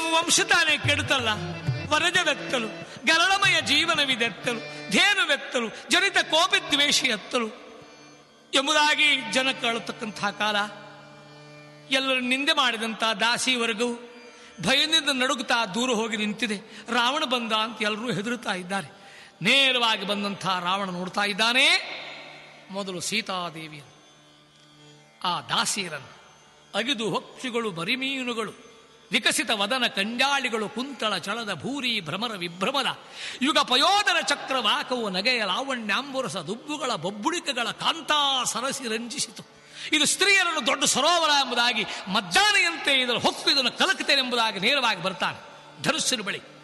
ವಂಶ ತಾನೇ ಕೆಡುತ್ತಲ್ಲ ವರಜವೆತ್ತಲು ಗರಳಮಯ ಜೀವನವಿದೆತ್ತಲು ಧೇನುವೆತ್ತಲು ಜನಿತ ಕೋಪಿ ದ್ವೇಷಿ ಎತ್ತಲು ಎಂಬುದಾಗಿ ಜನ ಕಾಳತಕ್ಕಂತಹ ಕಾಲ ಎಲ್ಲರೂ ನಿಂದೆ ಮಾಡಿದಂಥ ದಾಸಿ ವರ್ಗವು ಭಯದಿಂದ ನಡುಗುತ್ತಾ ದೂರ ಹೋಗಿ ನಿಂತಿದೆ ರಾವಣ ಬಂದ ಅಂತ ಎಲ್ಲರೂ ಹೆದರುತ್ತಾ ಇದ್ದಾರೆ ನೇರವಾಗಿ ಬಂದಂಥ ರಾವಣ ನೋಡ್ತಾ ಇದ್ದಾನೆ ಮೊದಲು ಸೀತಾದೇವಿಯನ್ನು ಆ ದಾಸಿಯರನ್ನು ಅಗಿದು ಹೊಕ್ಷಿಗಳು ಮರಿಮೀನುಗಳು ವಿಕಸಿತ ವದನ ಕಂಜಾಳಿಗಳು ಕುಂತಳ ಚಳದ ಭೂರಿ ಭ್ರಮರ ವಿಭ್ರಮದ ಯುಗ ಪಯೋಧರ ಚಕ್ರ ವಾಕವು ನಗೆಯ ಲಾವಣ್ಯಾಂಬುರಸ ದುಬ್ಬುಗಳ ಬೊಬ್ಬುಳಿಕೆಗಳ ಕಾಂತಾ ಸರಸಿ ರಂಜಿಸಿತು ಇದು ಸ್ತ್ರೀಯರನ್ನು ದೊಡ್ಡ ಸರೋವರ ಎಂಬುದಾಗಿ ಮಜ್ಜಾನೆಯಂತೆ ಇದರ ಹೊಕ್ಕು ಇದನ್ನು ಕಲಕುತ್ತೇನೆ ಎಂಬುದಾಗಿ ನೇರವಾಗಿ ಬರ್ತಾನೆ ಧನುಸ್ಸಿನ ಬಳಿ